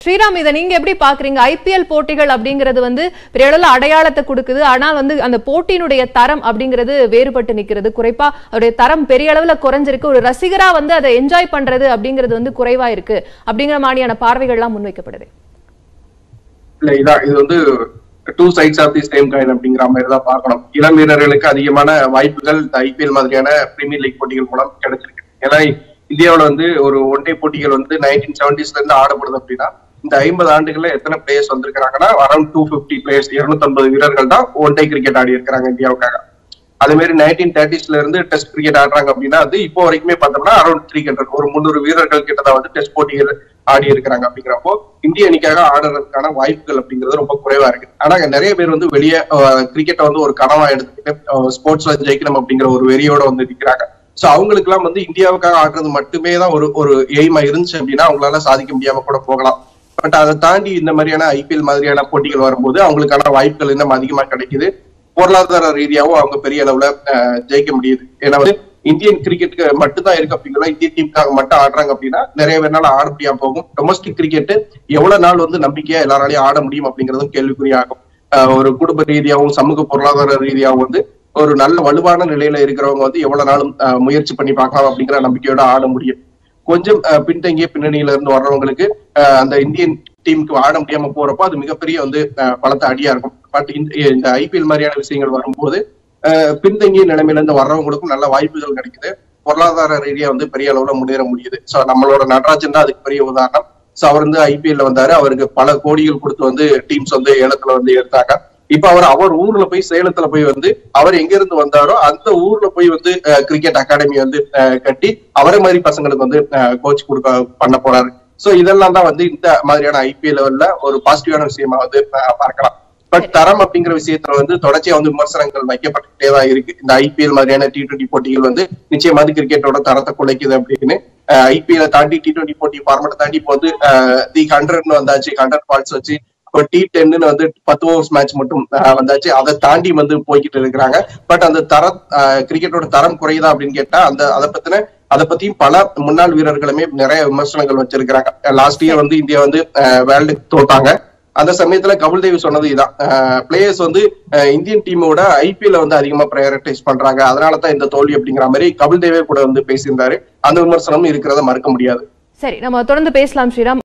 ஸ்ரீராம் இதை நீங்க எப்படி பாக்குறீங்க ஐபிஎல் போட்டிகள் அப்படிங்கிறது வந்து பெரிய அளவுல அடையாளத்தை கொடுக்குது ஆனால் வந்து அந்த போட்டியினுடைய தரம் அப்படிங்கிறது வேறுபட்டு நிக்கிறது குறைப்பா அதோடைய தரம் பெரிய அளவுல குறைஞ்சிருக்கு ஒரு ரசிகரா வந்து அதை என்ஜாய் பண்றது அப்படிங்கிறது வந்து குறைவா இருக்கு அப்படிங்கிற மாதிரியான பார்வைகள்லாம் முன்வைக்கப்படுது இல்ல இதான் இது வந்து two sides of the same coin அப்படிங்கிற மாதிரி தான் பார்க்கணும் இளம் வீரர்களுக்கு அதிகமான வாய்ப்புகள் இந்த ஐபிஎல் மாதிரியான பிரீமியர் லீக் போட்டிகள் மூலம் கிடைச்சிருக்கு ஏன்னா இந்தியாவுல வந்து ஒரு ஒன் டே போட்டிகள் வந்து நைன்டீன் செவன்டிஸ்ல இருந்து ஆடப்படுது அப்படின்னா இந்த ஐம்பது ஆண்டுகள்ல எத்தனை பிளேயர்ஸ் வந்திருக்காங்கன்னா அரௌண்ட் டூ பிப்டி பிளேயர்ஸ் இருநூத்தி வீரர்கள் தான் ஒன் டே கிரிக்கெட் ஆடி இருக்கிறாங்க இந்தியாவுக்காக அதே மாதிரி நைன்டீன் தேர்ட்டிஸ்ல இருந்து டெஸ்ட் கிரிக்கெட் ஆடுறாங்க அப்படின்னா அது இப்போ வரைக்குமே பார்த்தோம்னா அரௌண்ட் த்ரீ ஹண்ட்ரட் ஒரு முந்நூறு வீரர்கள் கிட்ட தான் வந்து டெஸ்ட் போட்டிகள் ஆடி இருக்கிறாங்க அப்படிங்கிறப்போ இந்திய அணிக்காக ஆடுறதுக்கான வாய்ப்புகள் அப்படிங்கிறது ரொம்ப குறைவா இருக்கு ஆனா நிறைய பேர் வந்து வெளியே கிரிக்கெட்டை வந்து ஒரு கனவா எடுத்துக்கிட்டு ஸ்போர்ட்ஸ்ல ஜெயிக்கணும் அப்படிங்கிற ஒரு வெறியோட வந்து நிற்கிறாங்க சோ அவங்களுக்கு எல்லாம் வந்து இந்தியாவுக்காக ஆடுறது மட்டுமே தான் ஒரு ஒரு எய்மா இருந்துச்சு அப்படின்னா அவங்களால சாதிக்க முடியாம கூட போகலாம் பட் அதை தாண்டி இந்த மாதிரியான ஐபிஎல் மாதிரியான போட்டிகள் வரும்போது அவங்களுக்கான வாய்ப்புகள் இன்னும் அதிகமா கிடைக்குது பொருளாதார ரீதியாவும் அவங்க பெரிய அளவுல அஹ், ஜெயிக்க முடியுது ஏன்னா வந்து இந்தியன் கிரிக்கெட்டுக்கு மட்டும்தான் இருக்கு அப்படின்னா இந்திய டீமுக்காக மட்டும் ஆடுறாங்க அப்படின்னா நிறைய பேர்னால ஆட முடியாம போகும் டொமஸ்டிக் கிரிக்கெட் எவ்வளவு நாள் வந்து நம்பிக்கையா எல்லாராலையும் ஆட முடியும் அப்படிங்கறதும் கேள்விக்குறியாகும் அஹ், ஒரு குடும்ப ரீதியாகவும் சமூக பொருளாதார ரீதியாகவும் வந்து ஒரு நல்ல வலுவான நிலையில இருக்கிறவங்க வந்து எவ்வளவு நாளும் அஹ், முயற்சி பண்ணி பார்க்கலாம் அப்படிங்கிற நம்பிக்கையோட ஆட முடியும் கொஞ்சம் அஹ், பின்தங்கிய பின்னணியில இருந்து வர்றவங்களுக்கு அஹ், அந்த இந்தியன் டீமுக்கு ஆட முடியாம போறப்போ அது மிகப்பெரிய வந்து அஹ், பலத்த அடியா இருக்கும் பட் இந்த ஐபிஎல் மாதிரியான விஷயங்கள் வரும்போது அஹ், பின்தங்கிய நிலைமையில இருந்து வர்றவங்களுக்கும் நல்ல வாய்ப்புகள் கிடைக்குது பொருளாதார ரீதியா வந்து பெரிய அளவுல முன்னேற முடியுது சோ நம்மளோட நடராஜன் தான் அதுக்கு பெரிய உதாரணம் சோ அவர் வந்து ஐபிஎல்ல வந்தாரு அவருக்கு பல கோடிகள் கொடுத்து வந்து டீம்ஸ் வந்து ஏலத்துல வந்து எடுத்தாங்க இப்ப அவர் அவர் ஊர்ல போய் சேலத்துல போய் வந்து அவர் எங்க இருந்து வந்தாரோ அந்த ஊர்ல போய் வந்து கிரிக்கெட் அகாடமி வந்து அஹ், கட்டி அவரை மாதிரி பசங்களுக்கு வந்து கோச் கொடுக்க பண்ண போறாரு சோ இதெல்லாம் தான் வந்து இந்த மாதிரியான ஐபிஎல் லெவல்ல ஒரு பாசிட்டிவான விஷயமா வந்து அஹ், பார்க்கலாம் பட் தரம் அப்படிங்கிற விஷயத்துல வந்து தொடர்ச்சியா வந்து விமர்சனங்கள் வைக்கப்பட்டுட்டே தான் இருக்கு இந்த ஐபிஎல் மாதிரியான டி டுவெண்டி போட்டிகள் வந்து நிச்சயமா வந்து கிரிக்கெட்டோட தரத்தை குலைக்குது அப்படின்னு ஐபிஎல் தாண்டி டி டுவெண்டி போட்டி ஃபார்மேட் தாண்டி இப்போ வந்து தி ஹண்ட்ரட்னு வந்தாச்சு ஹண்ட்ரட் பால்ஸ் வச்சு இப்போ டி டென்னு வந்து பத்து ஓவர்ஸ் மேட்ச் மட்டும் அஹ், வந்தாச்சு அதை தாண்டி வந்து போய்கிட்டு இருக்கிறாங்க பட் அந்த தர கிரிக்கெட்டோட தரம் குறையுதா அப்படின்னு கேட்டா அந்த அதை பத்தின அதை பத்தியும் பல முன்னாள் வீரர்களுமே நிறைய விமர்சனங்கள் வச்சிருக்கிறாங்க லாஸ்ட் இயர் வந்து இந்தியா வந்து வேர்ல்டு தோத்தாங்க அந்த சமயத்துல கபில் தேவ் சொன்னது இதான் பிளேயர்ஸ் வந்து அஹ், இந்தியன் டீமோட ஐபிஎல் வந்து அதிகமா ப்ரையாரிட்டைஸ் பண்றாங்க அதனால தான் இந்த தோல்வி அப்படிங்கிற மாதிரி கபில் தேவே கூட வந்து பேசியிருந்தாரு அந்த விமர்சனமும் இருக்கிறத மறுக்க முடியாது சரி நம்ம தொடர்ந்து பேசலாம் ஸ்ரீராம்